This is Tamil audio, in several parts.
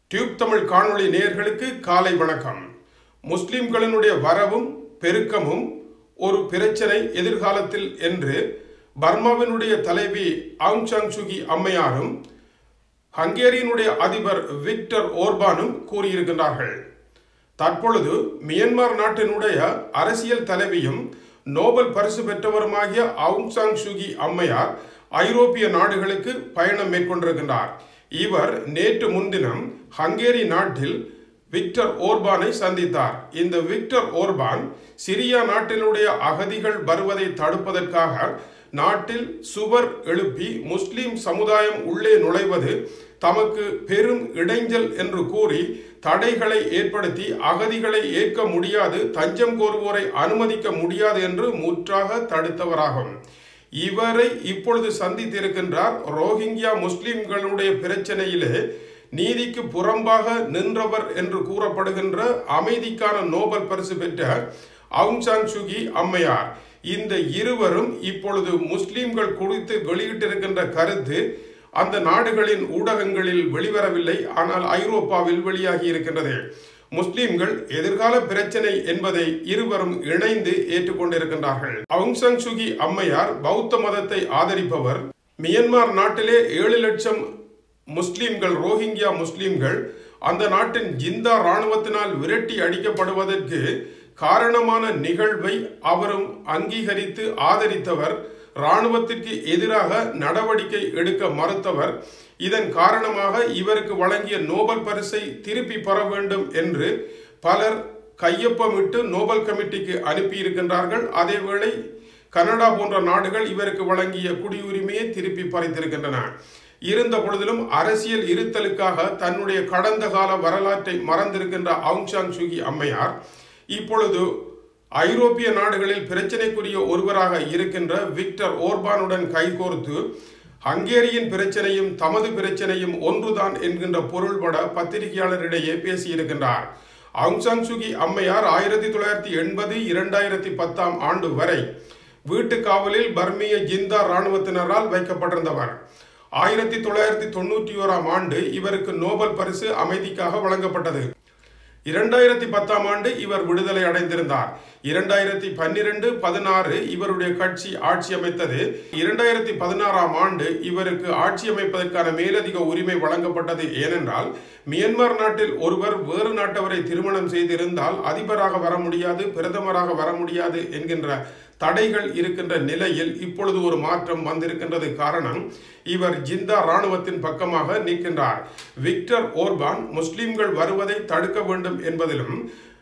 டியூப் தமிழ் காணொளி நேயர்களுக்கு காலை வணக்கம் முஸ்லிம்களினுடைய வரவும் பெருக்கமும் ஒரு பிரச்சனை எதிர்காலத்தில் என்று பர்மாவினுடைய தலைவி ஆங் சாங் சுகி அம்மையாரும் ஹங்கேரியினுடைய அதிபர் விக்டர் ஓர்பானும் கூறியிருக்கின்றார்கள் தற்பொழுது மியன்மார் நாட்டினுடைய அரசியல் தலைவியும் நோபல் பரிசு பெற்றவருமாகிய அவுங் சாங் சுகி அம்மையார் ஐரோப்பிய நாடுகளுக்கு பயணம் மேற்கொண்டிருக்கின்றார் இவர் நேற்று முன்தினம் ஹங்கேரி நாட்டில் விக்டர் ஓர்பானை சந்தித்தார் இந்த விக்டர் ஓர்பான் சிரியா நாட்டினுடைய அகதிகள் வருவதை தடுப்பதற்காக நாட்டில் சுவர் எழுப்பி முஸ்லிம் சமுதாயம் உள்ளே நுழைவது தமக்கு பெரும் இடைஞ்சல் என்று கூறி தடைகளை ஏற்படுத்தி அகதிகளை ஏற்க முடியாது தஞ்சம் கோருவோரை அனுமதிக்க முடியாது என்று முற்றாக தடுத்தவராகும் இவரை இப்பொழுது சந்தித்திருக்கின்றார் ரோஹிங்கியா முஸ்லிம்களுடைய பிரச்சனையிலே நீதிக்கு புறம்பாக நின்றவர் என்று கூறப்படுகின்ற அமைதிக்கான நோபல் பரிசு பெற்ற அவுங் சாங் சுகி அம்மையார் இந்த இருவரும் இப்பொழுது முஸ்லிம்கள் குறித்து வெளியிட்டிருக்கின்ற கருத்து அந்த நாடுகளின் ஊடகங்களில் வெளிவரவில்லை ஆனால் ஐரோப்பாவில் வெளியாகி இருக்கின்றது முஸ்லிம்கள் எதிர்கால பிரச்சனை என்பதை இருவரும் இணைந்து ஏற்றுக்கொண்டிருக்கின்றார்கள் அவுங் சங் சுகி அம்மையார் பௌத்த மதத்தை ஆதரிப்பவர் மியன்மார் நாட்டிலே ஏழு லட்சம் முஸ்லிம்கள் ரோஹிங்கியா முஸ்லிம்கள் அந்த நாட்டின் ஜிந்தா இராணுவத்தினால் விரட்டி அடிக்கப்படுவதற்கு காரணமான நிகழ்வை அவரும் அங்கீகரித்து ஆதரித்தவர் இராணுவத்திற்கு எதிராக நடவடிக்கை எடுக்க மறுத்தவர் இதன் காரணமாக இவருக்கு வழங்கிய நோபல் பரிசை திருப்பி பெற வேண்டும் என்று பலர் கையொப்பமிட்டு நோபல் கமிட்டிக்கு அனுப்பியிருக்கின்றார்கள் அதேவேளை கனடா போன்ற நாடுகள் இவருக்கு வழங்கிய குடியுரிமையை திருப்பி பறித்திருக்கின்றன இருந்த பொழுதிலும் அரசியல் இருத்தலுக்காக தன்னுடைய கடந்த கால வரலாற்றை மறந்திருக்கின்ற அவுங் சாங் சுகி அம்மையார் இப்பொழுது ஐரோப்பிய நாடுகளில் பிரச்சனைக்குரிய ஒருவராக இருக்கின்ற விக்டர் ஓர்பானுடன் கைகோர்த்து ஹங்கேரியின் பிரச்சனையும் தமது பிரச்சனையும் ஒன்றுதான் என்கின்ற பொருள்பட பத்திரிகையாளரிடையே பேசியிருக்கின்றார் அவுங் சாங் சுகி அம்மையார் ஆயிரத்தி தொள்ளாயிரத்தி எண்பது இரண்டாயிரத்தி பத்தாம் ஆண்டு வரை வீட்டு காவலில் பர்மிய ஜிந்தா இராணுவத்தினரால் வைக்கப்பட்டிருந்தவர் ஆயிரத்தி தொள்ளாயிரத்தி தொண்ணூற்றி ஓராம் ஆண்டு இவருக்கு நோபல் பரிசு அமைதிக்காக வழங்கப்பட்டது இரண்டாயிரத்தி பத்தாம் ஆண்டு இவர் விடுதலை அடைந்திருந்தார் இரண்டாயிரத்தி பன்னிரண்டு பதினாறு இவருடைய கட்சி ஆட்சி அமைத்தது இரண்டாயிரத்தி பதினாறாம் ஆண்டு இவருக்கு ஆட்சி அமைப்பதற்கான மேலதிக உரிமை வழங்கப்பட்டது ஏனென்றால் மியன்மார் நாட்டில் ஒருவர் வேறு நாட்டவரை திருமணம் செய்திருந்தால் அதிபராக வர முடியாது பிரதமராக வர முடியாது என்கின்ற தடைகள் இருக்கின்ற நிலையில் இப்பொழுது ஒரு மாற்றம் வந்திருக்கின்றது காரணம் இவர் ஜிந்தா இராணுவத்தின் பக்கமாக நிற்கின்றார் விக்டர் ஓர்பான் முஸ்லிம்கள் வருவதை தடுக்க வேண்டும் என்பதிலும்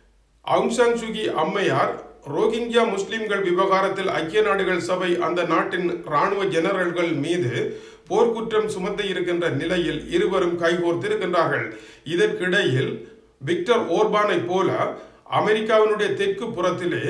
அவுங் சாங் சுகி அம்மையார் ரோஹிங்கியா முஸ்லிம்கள் விவகாரத்தில் ஐக்கிய நாடுகள் சபை அந்த நாட்டின் இராணுவ ஜெனரல்கள் மீது போர்க்குற்றம் சுமத்த இருக்கின்ற நிலையில் இருவரும் கைகோர்த்திருக்கின்றார்கள் இதற்கிடையில் விக்டர் ஓர்பானை போல அமெரிக்காவினுடைய தெற்கு புறத்திலே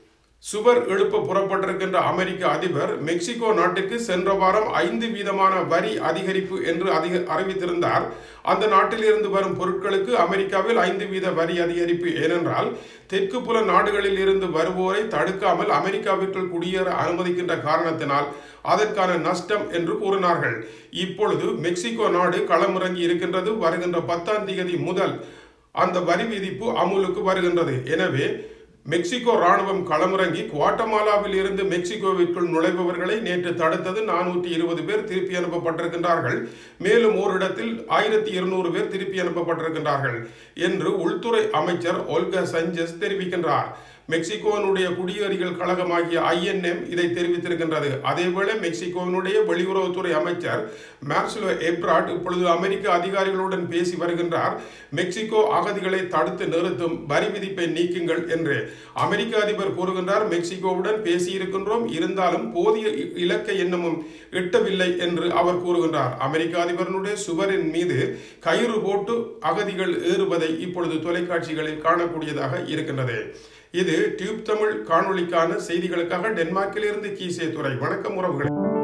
சுவர் எழுப்ப புறப்பட்டிருக்கின்ற அமெரிக்க அதிபர் மெக்சிகோ நாட்டுக்கு சென்ற வாரம் ஐந்து வீதமான வரி அதிகரிப்பு என்று அதிக அறிவித்திருந்தார் அந்த நாட்டில் இருந்து வரும் பொருட்களுக்கு அமெரிக்காவில் ஐந்து வீத வரி அதிகரிப்பு ஏனென்றால் தெற்கு புல நாடுகளில் இருந்து வருவோரை தடுக்காமல் அமெரிக்காவிற்குள் குடியேற அனுமதிக்கின்ற காரணத்தினால் அதற்கான நஷ்டம் என்று கூறினார்கள் இப்பொழுது மெக்சிகோ நாடு களமிறங்கி இருக்கின்றது வருகின்ற பத்தாம் தேதி முதல் அந்த வரி விதிப்பு அமுலுக்கு வருகின்றது எனவே மெக்சிகோ ராணுவம் களமிறங்கி குவாட்டமாலாவில் இருந்து மெக்சிகோவிற்குள் நுழைபவர்களை நேற்று தடுத்தது நானூற்றி இருபது பேர் திருப்பி அனுப்பப்பட்டிருக்கின்றார்கள் மேலும் ஓரிடத்தில் ஆயிரத்தி இருநூறு பேர் திருப்பி அனுப்பப்பட்டிருக்கின்றார்கள் என்று உள்துறை அமைச்சர் ஒல்கா சஞ்சஸ் தெரிவிக்கின்றார் மெக்சிகோவினுடைய குடியேறிகள் கழகமாகிய ஐஎன்எம் இதை தெரிவித்திருக்கின்றது அதேவேளை மெக்சிகோவினுடைய வெளியுறவுத்துறை அமைச்சர் மார்சலோ எப்ராட் இப்பொழுது அமெரிக்க அதிகாரிகளுடன் பேசி வருகின்றார் மெக்சிகோ அகதிகளை தடுத்து நிறுத்தும் வரி விதிப்பை நீக்குங்கள் என்று அமெரிக்க அதிபர் கூறுகின்றார் மெக்சிகோவுடன் பேசியிருக்கின்றோம் இருந்தாலும் போதிய இலக்கை எண்ணமும் எட்டவில்லை என்று அவர் கூறுகின்றார் அமெரிக்க அதிபரனுடைய சுவரின் மீது கயிறு போட்டு அகதிகள் ஏறுவதை இப்பொழுது தொலைக்காட்சிகளில் காணக்கூடியதாக இருக்கின்றது இது டியூப் தமிழ் காணொளிக்கான செய்திகளுக்காக டென்மார்க்கிலிருந்து கீசே துறை வணக்கம் உறவுகள்